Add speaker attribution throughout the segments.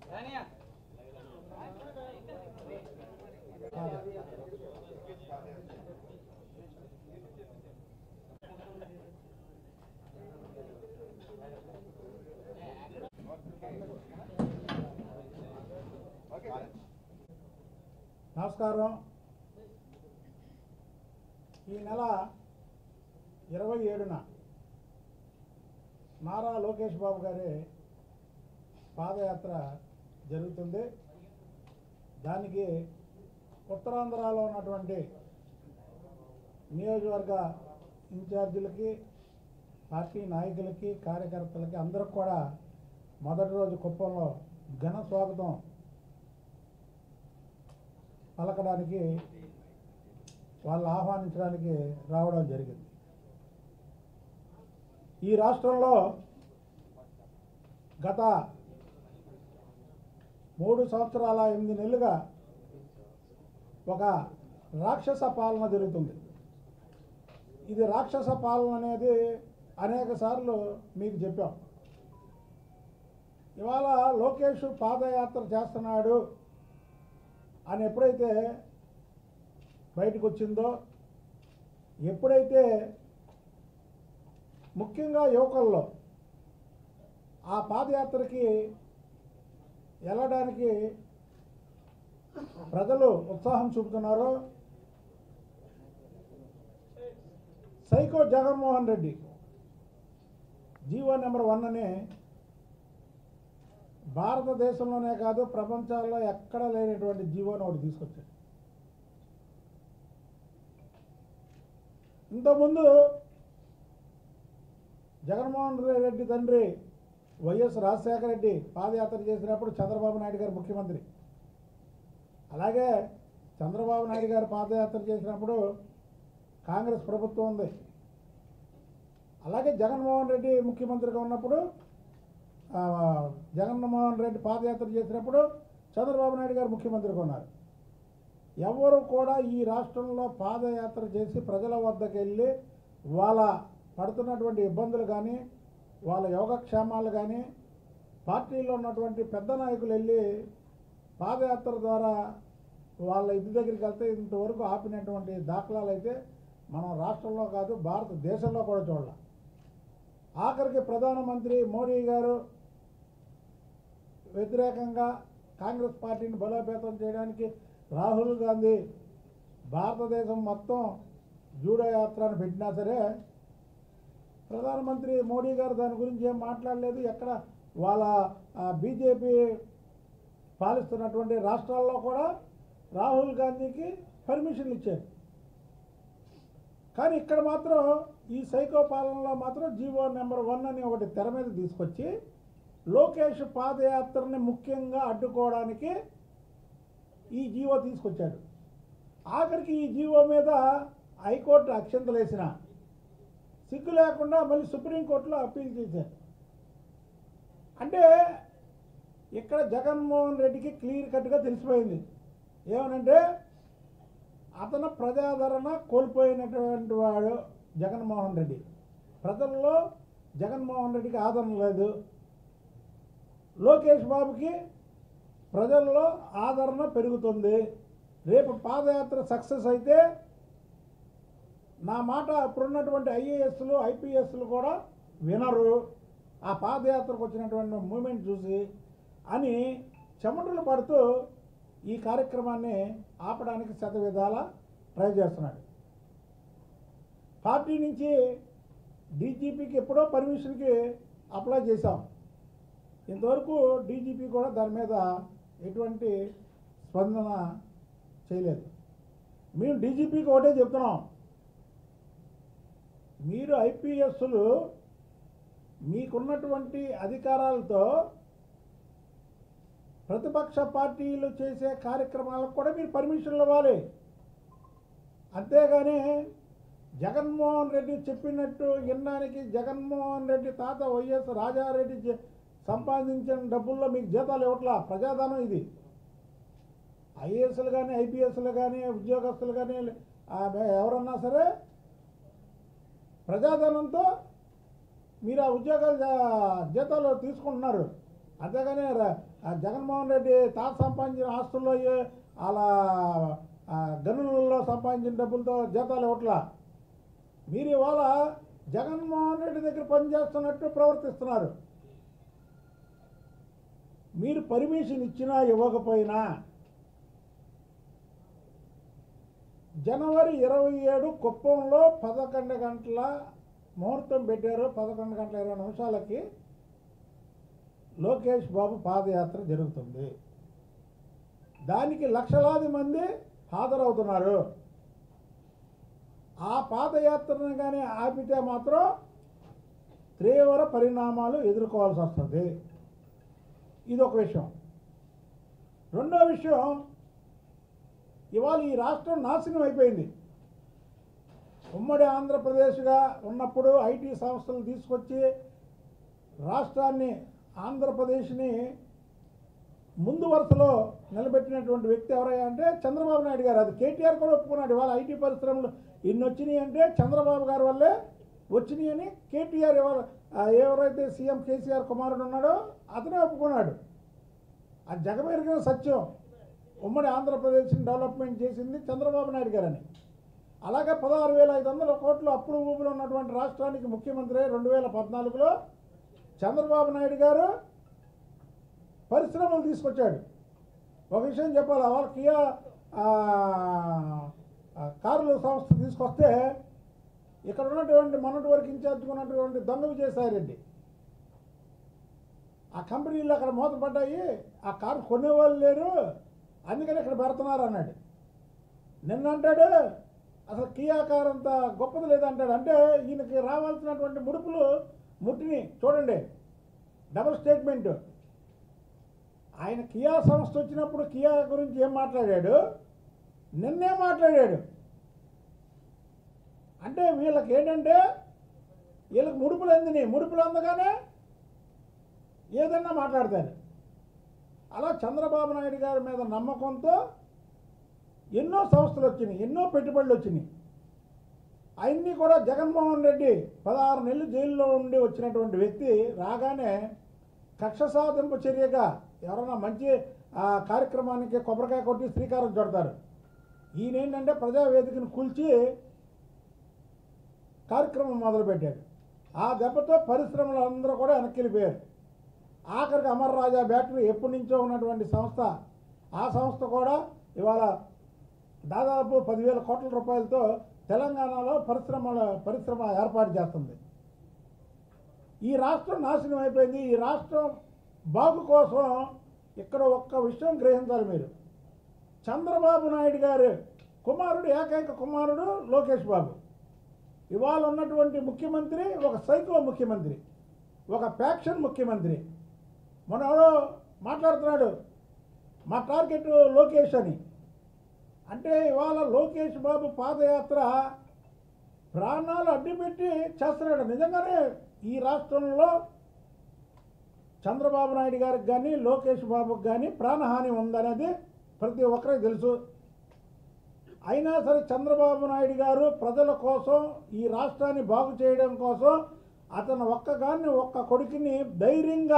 Speaker 1: నమస్కారం ఈ నెల ఇరవై ఏడున నారా లోకేష్ బాబు గారి పాదయాత్ర జరుగుతుంది దానికి ఉత్తరాంధ్రలో ఉన్నటువంటి నియోజకవర్గ ఇన్ఛార్జీలకి పార్టీ నాయకులకి కార్యకర్తలకి అందరికి కూడా మొదటి రోజు కుప్పంలో ఘన స్వాగతం పలకడానికి వాళ్ళు ఆహ్వానించడానికి రావడం జరిగింది ఈ రాష్ట్రంలో గత మూడు సంవత్సరాల ఎనిమిది నెలలుగా ఒక రాక్షస పాలన జరుగుతుంది ఇది రాక్షస పాలన అనేది అనేక సార్లు మీకు చెప్పాం ఇవాళ లోకేష్ పాదయాత్ర చేస్తున్నాడు అని ఎప్పుడైతే బయటకు వచ్చిందో ఎప్పుడైతే ముఖ్యంగా యువకుల్లో ఆ పాదయాత్రకి వెళ్ళడానికి ప్రజలు ఉత్సాహం చూపుతున్నారో psycho Jaganmohan Reddy GO number one అని భారతదేశంలోనే కాదు ప్రపంచాల్లో ఎక్కడ లేనటువంటి జీవోని ఒకటి తీసుకొచ్చాడు ఇంతకుముందు జగన్మోహన్ రెడ్డి తండ్రి వైఎస్ రాజశేఖర రెడ్డి పాదయాత్ర చేసినప్పుడు చంద్రబాబు నాయుడు గారు ముఖ్యమంత్రి అలాగే చంద్రబాబు నాయుడు గారు పాదయాత్ర చేసినప్పుడు కాంగ్రెస్ ప్రభుత్వం ఉంది అలాగే జగన్మోహన్ రెడ్డి ముఖ్యమంత్రిగా ఉన్నప్పుడు ఆ, జగన్మోహన్ రెడ్డి పాదయాత్ర చేసినప్పుడు చంద్రబాబు నాయుడు గారు ముఖ్యమంత్రిగా ఉన్నారు ఎవరు కూడా ఈ రాష్ట్రంలో పాదయాత్ర చేసి ప్రజల వద్దకు వెళ్ళి వాళ్ళ పడుతున్నటువంటి ఇబ్బందులు కానీ వాళ్ళ యోగక్షేమాలు కానీ పార్టీలో ఉన్నటువంటి పెద్ద నాయకులు వెళ్ళి పాదయాత్ర ద్వారా వాళ్ళ ఇంటి దగ్గరికి వెళ్తే ఇంతవరకు ఆపినటువంటి దాఖలాలు అయితే మన రాష్ట్రంలో కాదు భారతదేశంలో కూడా చూడాలి ఆఖరికి ప్రధానమంత్రి మోడీ గారు వ్యతిరేకంగా కాంగ్రెస్ పార్టీని బలోపేతం చేయడానికి రాహుల్ గాంధీ భారతదేశం మొత్తం జూడో యాత్రను పెట్టినా సరే ప్రధానమంత్రి మోడీ గారు దాని గురించి ఏం మాట్లాడలేదు ఎక్కడ వాళ్ళ బీజేపీ పాలిస్తున్నటువంటి రాష్ట్రాల్లో కూడా రాహుల్ గాంధీకి పర్మిషన్లు ఇచ్చారు కానీ ఇక్కడ మాత్రం ఈ సైకో పాలనలో మాత్రం జీవో నెంబర్ వన్ అని ఒకటి తెర మీద తీసుకొచ్చి లోకేష్ పాదయాత్రని ముఖ్యంగా అడ్డుకోవడానికి ఈ జీవో తీసుకొచ్చాడు ఆఖరికి ఈ జీవో మీద హైకోర్టు అక్షంతలు వేసిన సిగ్గు లేకుండా మళ్ళీ సుప్రీంకోర్టులో అప్పీల్ చేశారు అంటే ఇక్కడ జగన్మోహన్ రెడ్డికి క్లియర్ కట్గా తెలిసిపోయింది ఏమనంటే అతను ప్రజాదరణ కోల్పోయినటువంటి వాడు జగన్మోహన్ రెడ్డి ప్రజల్లో జగన్మోహన్ రెడ్డికి ఆదరణ లేదు లోకేష్ బాబుకి ప్రజల్లో ఆదరణ పెరుగుతుంది రేపు పాదయాత్ర సక్సెస్ అయితే నా మాట ఇప్పుడున్నటువంటి ఐఏఎస్లు ఐపీఎస్లు కూడా వినరు ఆ పాదయాత్రకు వచ్చినటువంటి మూమెంట్ చూసి అని చెమటలు పడుతూ ఈ కార్యక్రమాన్ని ఆపడానికి శత విధాల ట్రై చేస్తున్నాడు పార్టీ నుంచి డీజీపీకి ఎప్పుడో పర్మిషన్కి అప్లై చేశాం ఇంతవరకు డీజీపీ కూడా దాని మీద ఎటువంటి స్పందన చేయలేదు మేము డీజీపీకి ఒకటే చెప్తున్నాం మీరు ఐపీఎస్లు మీకున్నటువంటి అధికారాలతో ప్రతిపక్ష పార్టీలు చేసే కార్యక్రమాలకు కూడా మీరు పర్మిషన్లు ఇవ్వాలి అంతేగాని జగన్మోహన్ రెడ్డి చెప్పినట్టు వినడానికి జగన్మోహన్ రెడ్డి తాత వైఎస్ రాజారెడ్డి జ- సంపాదించిన డబ్బుల్లో మీకు జీతాలు ఇవ్వట్లా ప్రజాధనం ఇది ఐఏఎస్లు కానీ ఐపీఎస్లు కానీ ఉద్యోగస్తులు కానీ ఆ, ఎవరన్నా సరే ప్రజాధనంతో మీరు ఆ ఉద్యోగాలు జా- జీతాలు తీసుకుంటున్నారు అంతేగాని ర- ఆ జగన్మోహన్ రెడ్డి తాత సంపాదించిన ఆస్తుల్లో ఏ- అలా ఆ, గనులలో సంపాదించిన డబ్బులతో జీతాలు ఇవ్వట్లా మీరు ఇవాళ జగన్మోహన్ రెడ్డి దగ్గర పనిచేస్తున్నట్టు ప్రవర్తిస్తున్నారు మీరు పర్మిషన్ ఇచ్చినా ఇవ్వకపోయినా జనవరి ఇరవై ఏడు కుప్పంలో పదకొండు గంటల ముహూర్తం పెట్టారు పదకొండు గంటల ఇరవై నిమిషాలకి లోకేష్ బాబు పాదయాత్ర జరుగుతుంది దానికి లక్షలాది మంది హాజరవుతున్నారు ఆ పాదయాత్రను కానీ ఆపితే మాత్రం తీవ్ర పరిణామాలు ఎదుర్కోవాల్సి వస్తుంది ఇది ఒక విషయం రెండో విషయం ఇవాళ ఈ రాష్ట్రం నాశనం అయిపోయింది ఉమ్మడి ఆంధ్రప్రదేశ్గా ఉన్నప్పుడు ఐటీ సంస్థలు తీసుకొచ్చి రాష్ట్రాన్ని ఆంధ్రప్రదేశ్ని ముందు వరుసలో నిలబెట్టినటువంటి వ్యక్తి ఎవరయ్యా అంటే చంద్రబాబు నాయుడు గారు అది కేటీఆర్ కూడా ఒప్పుకున్నాడు ఇవాళ ఐటీ పరిశ్రమలు ఇన్ని వచ్చినాయి అంటే చంద్రబాబు గారి వల్లే వచ్చినాయి అని కేటీఆర్ ఎవరు ఆ ఎవరైతే సీఎం కేసీఆర్ కుమారుడు ఉన్నాడో అతనే ఒప్పుకున్నాడు అది జగమెరిగిన సత్యం ఉమ్మడి ఆంధ్రప్రదేశ్ని డెవలప్మెంట్ చేసింది చంద్రబాబు నాయుడు గారని అలాగే పదహారు వేల ఐదు వందల కోట్లు అప్పుడు ఊపిలో ఉన్నటువంటి రాష్ట్రానికి ముఖ్యమంత్రి రెండు వేల పద్నాలుగులో చంద్రబాబు నాయుడు గారు పరిశ్రమలు తీసుకొచ్చాడు ఒక విషయం చెప్పాలి వాళ్ళ కియా ఆ, ఆ, కార్ల సంస్థ తీసుకొస్తే ఇక్కడ ఉన్నటువంటి మొన్నటి వరకు ఇన్ఛార్జ్గా ఉన్నటువంటి దొంగ విజయసాయిరెడ్డి ఆ కంపెనీలు అక్కడ మూతపడ్డాయి ఆ కారు కొనేవాళ్ళు లేరు అందుకని ఇక్కడ పెడుతున్నారు అన్నాడు నిన్న అంటాడు అసలు కియా కార్ అంత గొప్పది లేదంటాడు అంటే ఈయనకి రావాల్సినటువంటి ముడుపులు ముట్టిని చూడండి డబుల్ స్టేట్మెంట్ ఆయన కియా సంస్థ వచ్చినప్పుడు కియా గురించి ఏం మాట్లాడాడు నిన్నే మాట్లాడాడు అంటే వీళ్ళకి ఏంటంటే వీళ్ళకి ముడుపులు అందినాయి ముడుపులు అందగానే ఏదన్నా మాట్లాడతారు అలా చంద్రబాబు నాయుడు గారి మీద నమ్మకంతో ఎన్నో సంస్థలు వచ్చినాయి ఎన్నో పెట్టుబడులు వచ్చినాయి అవన్నీ కూడా జగన్మోహన్ రెడ్డి పదహారు నెలలు జైల్లో ఉండి వచ్చినటువంటి వ్యక్తి రాగానే కక్ష సాధింపు చర్యగా ఎవరైనా మంచి ఆ, కార్యక్రమానికి కొబ్బరికాయ కొట్టి శ్రీకారం చుడతారు ఈయన ఏంటంటే ప్రజావేదికను కూల్చి కార్యక్రమం మొదలుపెట్టాడు ఆ దెబ్బతో పరిశ్రమలు అందరూ కూడా వెనక్కి వెళ్ళిపోయారు ఆఖరికి అమర్ రాజా బ్యాటరీ ఎప్పటి నుంచో ఉన్నటువంటి సంస్థ ఆ సంస్థ కూడా ఇవాళ దాదాపు పదివేల కోట్ల రూపాయలతో తెలంగాణలో పరిశ్రమల పరిశ్రమ ఏర్పాటు చేస్తుంది ఈ రాష్ట్రం నాశనం అయిపోయింది ఈ రాష్ట్రం బాగు కోసం ఇక్కడ ఒక్క విషయం గ్రహించాలి మీరు చంద్రబాబు నాయుడు గారు కుమారుడు ఏకైక కుమారుడు లోకేష్ బాబు ఇవాళ ఉన్నటువంటి ముఖ్యమంత్రి ఒక సైకో ముఖ్యమంత్రి ఒక ఫ్యాక్షన్ ముఖ్యమంత్రి మన ఎవరో మాట్లాడుతున్నాడు మా టార్గెట్ లోకేష్ అని అంటే ఇవాళ లోకేష్ బాబు పాదయాత్ర ప్రాణాలు అడ్డుపెట్టి చేస్తున్నాడు నిజంగానే ఈ రాష్ట్రంలో చంద్రబాబు నాయుడు గారికి కానీ లోకేష్ బాబుకి కానీ ప్రాణహాని ఉందనేది ప్రతి ఒక్కరికి తెలుసు అయినా సరే చంద్రబాబు నాయుడు గారు ప్రజల కోసం ఈ రాష్ట్రాన్ని బాగు చేయడం కోసం అతను ఒక్కగాన్ని ఒక్క కొడుకుని ధైర్యంగా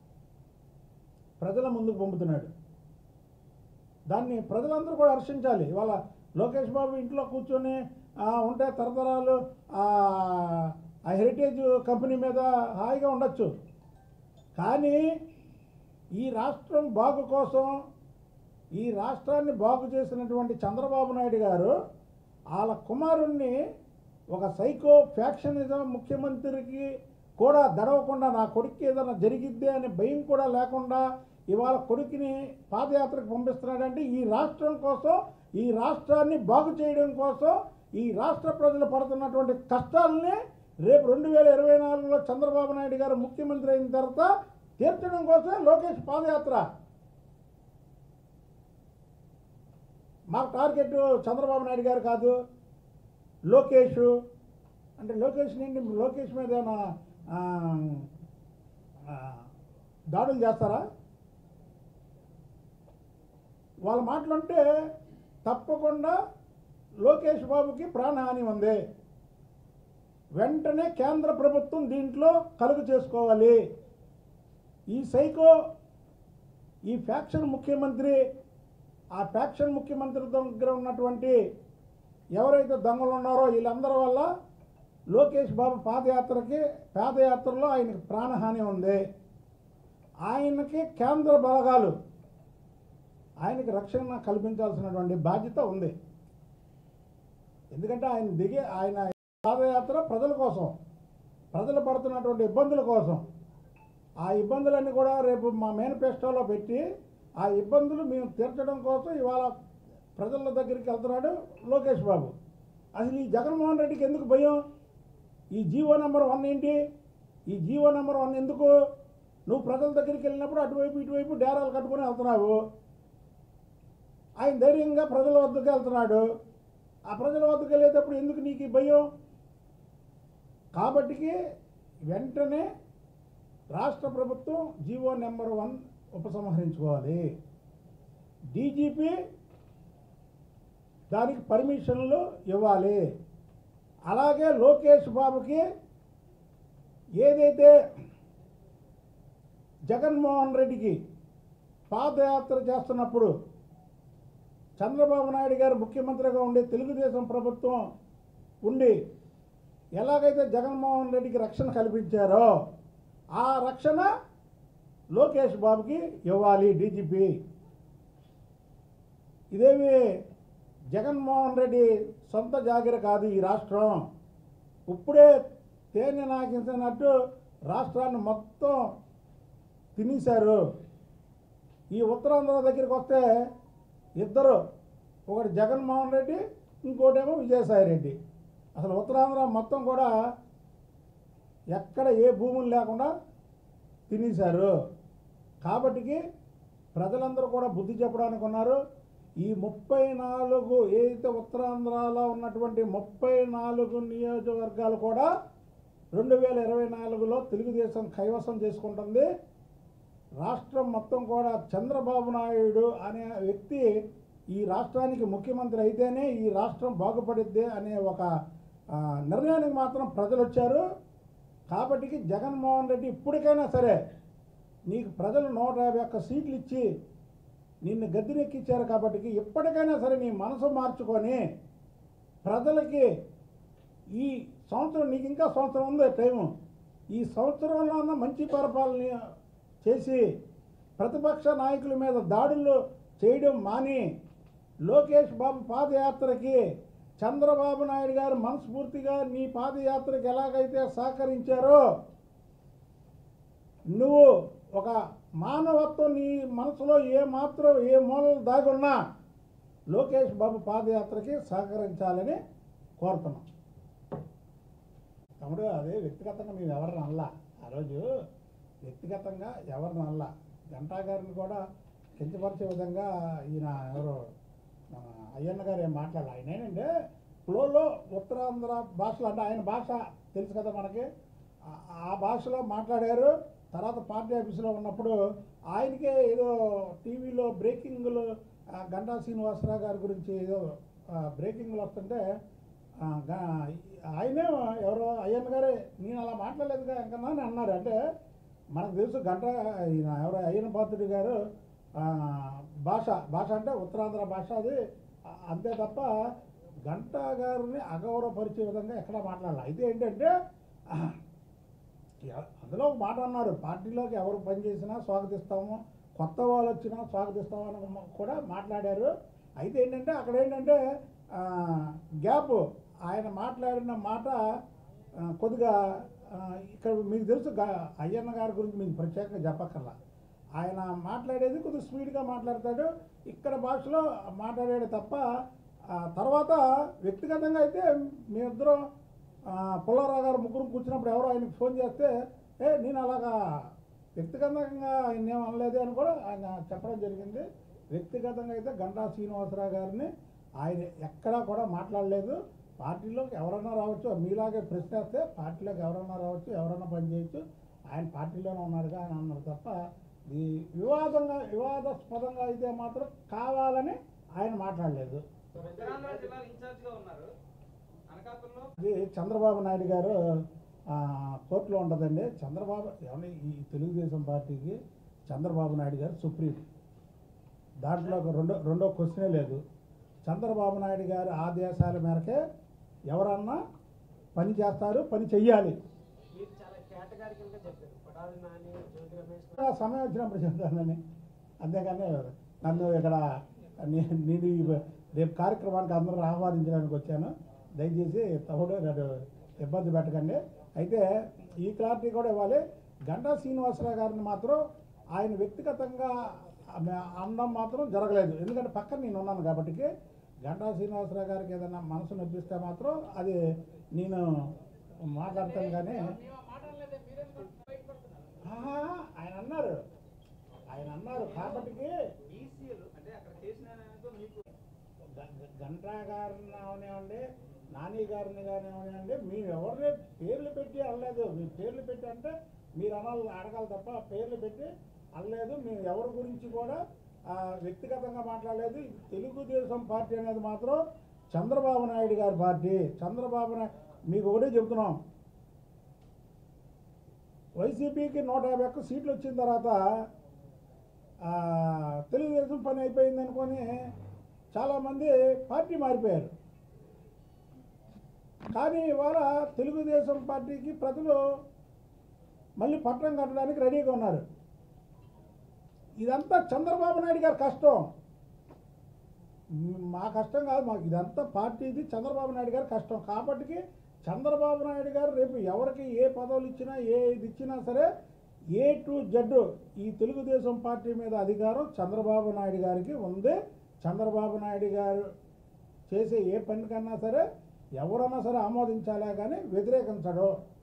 Speaker 1: ప్రజల ముందుకు పంపుతున్నాడు దాన్ని ప్రజలందరూ కూడా హర్షించాలి ఇవాళ లోకేష్ బాబు ఇంట్లో కూర్చొని ఆ, ఉంటే తరతరాలు ఆ ఆ హెరిటేజ్ కంపెనీ మీద హాయిగా ఉండొచ్చు కానీ ఈ రాష్ట్రం బాగు కోసం ఈ రాష్ట్రాన్ని బాగు చేసినటువంటి చంద్రబాబు నాయుడు గారు వాళ్ళ కుమారుణ్ణి ఒక సైకో ఫ్యాక్షనిజం ముఖ్యమంత్రికి కూడా దడవకుండా నా కొడుక్కి ఏదైనా జరిగిద్దే అనే భయం కూడా లేకుండా ఇవాళ కొడుకుని పాదయాత్రకు పంపిస్తున్నాడంటే ఈ రాష్ట్రం కోసం ఈ రాష్ట్రాన్ని బాగు చేయడం కోసం ఈ రాష్ట్ర ప్రజలు పడుతున్నటువంటి కష్టాలని రేపు రెండు వేల ఇరవై నాలుగులో చంద్రబాబు నాయుడు గారు ముఖ్యమంత్రి అయిన తర్వాత తీర్చడం కోసమే లోకేష్ పాదయాత్ర మా టార్గెట్ చంద్రబాబు నాయుడు గారు కాదు లోకేష్ అంటే లోకేష్ నుండి లోకేష్ మీద ఏమైనా ఆ, ఆ, దాడులు చేస్తారా వాళ్ళ మాటలుంటే తప్పకుండా లోకేష్ బాబుకి ప్రాణహాని ఉంది వెంటనే కేంద్ర ప్రభుత్వం దీంట్లో కలుగు చేసుకోవాలి ఈ సైకో ఈ ఫ్యాక్షన్ ముఖ్యమంత్రి ఆ ఫ్యాక్షన్ ముఖ్యమంత్రి దగ్గర ఉన్నటువంటి ఎవరైతే దొంగలు ఉన్నారో వీళ్ళందరి వల్ల లోకేష్ బాబు పాదయాత్రకి పాదయాత్రలో ఆయనకి ప్రాణహాని ఉంది ఆయనకి కేంద్ర బలగాలు ఆయనకి రక్షణ కల్పించాల్సినటువంటి బాధ్యత ఉంది ఎందుకంటే ఆయన దిగే ఆయన పాదయాత్ర ప్రజల కోసం ప్రజలు పడుతున్నటువంటి ఇబ్బందుల కోసం ఆ ఇబ్బందులన్నీ కూడా రేపు మా మేనిఫెస్టోలో పెట్టి ఆ ఇబ్బందులు మేము తీర్చడం కోసం ఇవాళ ప్రజల దగ్గరికి వెళ్తున్నాడు లోకేష్ బాబు అసలు ఈ జగన్మోహన్ రెడ్డికి ఎందుకు భయం ఈ జీవో నెంబర్ వన్ ఏంటి ఈ జీవో నెంబర్ వన్ ఎందుకు నువ్వు ప్రజల దగ్గరికి వెళ్ళినప్పుడు అటువైపు ఇటువైపు డేరాలు కట్టుకొని వెళ్తున్నావు ఆయన ధైర్యంగా ప్రజల వద్దకు వెళ్తున్నాడు ఆ ప్రజల వద్దకు వెళ్ళేటప్పుడు ఎందుకు నీకు ఈ భయం కాబట్టికి వెంటనే రాష్ట్ర ప్రభుత్వం జీవో నెంబర్ వన్ ఉపసంహరించుకోవాలి డీజీపీ దానికి పర్మిషన్లు ఇవ్వాలి అలాగే లోకేష్ బాబుకి ఏదైతే జగన్మోహన్ రెడ్డికి పాదయాత్ర చేస్తున్నప్పుడు చంద్రబాబు నాయుడు గారు ముఖ్యమంత్రిగా ఉండి తెలుగుదేశం ప్రభుత్వం ఉండి ఎలాగైతే జగన్మోహన్ రెడ్డికి రక్షణ కల్పించారో ఆ రక్షణ లోకేష్ బాబుకి ఇవ్వాలి డీజీపీ ఇదేమి జగన్మోహన్ రెడ్డి సొంత జాగిర కాదు ఈ రాష్ట్రం ఇప్పుడే తేనె నాకించినట్టు రాష్ట్రాన్ని మొత్తం తినేశారు ఈ ఉత్తరాంధ్ర దగ్గరికి వస్తే ఇద్దరు ఒకటి జగన్మోహన్ రెడ్డి ఇంకోటేమో విజయసాయి రెడ్డి అసలు ఉత్తరాంధ్ర మొత్తం కూడా ఎక్కడ ఏ భూములు లేకుండా తినేశారు కాబట్టికి ప్రజలందరూ కూడా బుద్ధి చెప్పడానికి ఉన్నారు ఈ ముప్పై నాలుగు ఏదైతే ఉత్తరాంధ్రలో ఉన్నటువంటి ముప్పై నాలుగు నియోజకవర్గాలు కూడా రెండు వేల ఇరవై నాలుగులో తెలుగుదేశం కైవసం చేసుకుంటుంది రాష్ట్రం మొత్తం కూడా చంద్రబాబు నాయుడు అనే వ్యక్తి ఈ రాష్ట్రానికి ముఖ్యమంత్రి అయితేనే ఈ రాష్ట్రం బాగుపడిద్ది అనే ఒక ఆ, నిర్ణయానికి మాత్రం ప్రజలు వచ్చారు కాబట్టికి జగన్మోహన్ రెడ్డి ఇప్పటికైనా సరే నీకు ప్రజలు నూట యాభై ఒక్క సీట్లు ఇచ్చి నిన్ను గద్దెనెక్కిచ్చారు కాబట్టి ఇప్పటికైనా సరే నీ మనసు మార్చుకొని ప్రజలకి ఈ సంవత్సరం నీకు ఇంకా సంవత్సరం ఉంది టైము ఈ సంవత్సరంలో ఉన్న మంచి పరిపాలన చేసి ప్రతిపక్ష నాయకుల మీద దాడులు చేయడం మాని లోకేష్ బాబు పాదయాత్రకి చంద్రబాబు నాయుడు గారు మనస్ఫూర్తిగా నీ పాదయాత్రకి ఎలాగైతే సహకరించారో నువ్వు ఒక మానవత్వం నీ మనసులో ఏ మాత్రం ఏ మూలలు దాగున్నా లోకేష్ బాబు పాదయాత్రకి సహకరించాలని కోరుతున్నాం తమ్ముడు అదే వ్యక్తిగతంగా మేము ఎవరిని అనలా ఆ రోజు వ్యక్తిగతంగా ఎవరిని అనలా గంటా గారిని కూడా కించపరిచే విధంగా ఈయన ఎవరు మన అయ్యన్న గారు ఏం మాట్లాడాలి ఆయన ఏంటంటే ఫ్లోలో ఉత్తరాంధ్ర భాషలో అంటే ఆయన భాష తెలుసు కదా మనకి ఆ- ఆ భాషలో మాట్లాడారు తర్వాత పార్టీ ఆఫీసులో ఉన్నప్పుడు ఆయనకే ఏదో టీవీలో బ్రేకింగ్లు ఆ, గంటా శ్రీనివాసరావు గారి గురించి ఏదో ఆ, బ్రేకింగ్లు వస్తుంటే ఆ, గా- ఆయనే ఎవరో అయ్యన్న గారే నేను అలా మాట్లాడలేదుగా ఇంకన్నా అని అన్నారు అంటే మనకు తెలుసు గంట ఈయన ఎవరో అయ్యన్న పాత్రుడి గారు ఆ, భాష భాష అంటే ఉత్తరాంధ్ర భాష అది ఆ, అంతే తప్ప గంటా గారిని అగౌరవపరిచే విధంగా ఎక్కడ మాట్లాడాలి అయితే ఏంటంటే ఆ, ఎ- అందులో ఒక మాట అన్నారు పార్టీలోకి ఎవరు పనిచేసినా స్వాగతిస్తాము కొత్త వాళ్ళు వచ్చినా స్వాగతిస్తామని మ- కూడా మాట్లాడారు అయితే ఏంటంటే అక్కడ ఏంటంటే ఆ, గ్యాప్ ఆయన మాట్లాడిన మాట ఆ, కొద్దిగా ఆ, ఇక్కడ మీకు తెలుసు గా- అయ్యన్న గారి గురించి మీకు ప్రత్యేకంగా చెప్పక్కర్లా ఆయన మాట్లాడేది కొద్దిగా స్పీడ్గా మాట్లాడతాడు ఇక్కడ భాషలో మాట్లాడాడు తప్ప ఆ, తర్వాత వ్యక్తిగతంగా అయితే మేమిద్దరం ఆ, పుల్లారావు గారు ముగ్గురు కూర్చున్నప్పుడు ఎవరో ఆయనకు ఫోన్ చేస్తే ఏ నేను అలాగా వ్యక్తిగతంగా ఆయన ఏం అనలేదు అని కూడా ఆయన చెప్పడం జరిగింది వ్యక్తిగతంగా అయితే గంటా శ్రీనివాసరావు గారిని ఆయన ఎక్కడా కూడా మాట్లాడలేదు పార్టీలోకి ఎవరన్నా రావచ్చు మీలాగే ప్రశ్న వేస్తే పార్టీలోకి ఎవరన్నా రావచ్చు ఎవరన్నా పనిచేయచ్చు ఆయన పార్టీలోనే ఉన్నాడుగా అని అన్నారు తప్ప ఈ వివాదంగా వివాదాస్పదంగా అయితే మాత్రం కావాలని ఆయన మాట్లాడలేదు
Speaker 2: ఉత్తరాంధ్ర జిల్లా ఇన్ఛార్జ్ గా ఉన్నారు అనకాపల్లిలో
Speaker 1: ఇది చంద్రబాబు నాయుడు గారు ఆ, కోర్టులో ఉండదండి చంద్రబాబు ఏమన్నా ఈ తెలుగుదేశం పార్టీకి చంద్రబాబు నాయుడు గారు సుప్రీం దాంట్లో ఒక రెండో రెండో క్వశ్చనే లేదు చంద్రబాబు నాయుడు గారి ఆదేశాల మేరకే ఎవరన్నా పని చేస్తారు పని చెయ్యాలి
Speaker 3: మీరు చాలా కేటగారికల్ గా చెప్పారు పడాలి నాని జ్యోతి రమేష్
Speaker 1: ఆ సమయం వచ్చినప్పుడు చెప్తానని అంతేగాని నన్ను ఇక్కడ నే- నేను ఈ రేపు కార్యక్రమానికి అందరూ ఆహ్వానించడానికి వచ్చాను దయచేసి తమ్ముడు నన్ను ఇబ్బంది పెట్టకండి అయితే ఈ క్లారిటీ కూడా ఇవ్వాలి గంటా శ్రీనివాసరావు గారిని మాత్రం ఆయన వ్యక్తిగతంగా ఆమె అనడం మాత్రం జరగలేదు ఎందుకంటే పక్కన నేను ఉన్నాను కాబట్టి గంటా శ్రీనివాసరావు గారికి ఏదైనా మనసు నొప్పిస్తే మాత్రం అది నేను మాట్లాడతాను కానీ ఆహా, ఆయన అన్నారు ఆయన అన్నారు కాబట్టి
Speaker 2: బీసీలు అంటే అక్కడ చేసిన ఆయనతో మీకు
Speaker 1: గంటా గారిని అవనివ్వండి నాని గారిని కానివ్వండి మేము ఎవరిని పేర్లు పెట్టి అనలేదు మీ పేర్లు పెట్టి అంటే మీరు అనాలి అడగాలి తప్ప పేర్లు పెట్టి అనలేదు మేము ఎవరి గురించి కూడా ఆ, వ్యక్తిగతంగా మాట్లాడలేదు తెలుగుదేశం పార్టీ అనేది మాత్రం చంద్రబాబు నాయుడు గారి పార్టీ చంద్రబాబు నాయుడు మీకు ఒకటే చెప్తున్నాం వైసీపీకి నూట యాభై ఒక్క సీట్లు వచ్చిన తర్వాత ఆ, తెలుగుదేశం పని అయిపోయింది అనుకొని చాలామంది పార్టీ మారిపోయారు కానీ ఇవాళ తెలుగుదేశం పార్టీకి ప్రజలు మళ్ళీ పట్టణం కట్టడానికి రెడీగా ఉన్నారు ఇదంతా చంద్రబాబు నాయుడు గారి కష్టం మ్, మా కష్టం కాదు మాకు ఇదంతా పార్టీది చంద్రబాబు నాయుడు గారి కష్టం కాబట్టి చంద్రబాబు నాయుడు గారు రేపు ఎవరికి ఏ పదవులు ఇచ్చినా ఏ ఇది ఇచ్చినా సరే ఏ టు జెడ్ ఈ తెలుగుదేశం పార్టీ మీద అధికారం చంద్రబాబు నాయుడు గారికి ఉంది చంద్రబాబు నాయుడు గారు చేసే ఏ పని కన్నా సరే ఎవరన్నా సరే ఆమోదించాలే కానీ వ్యతిరేకించడు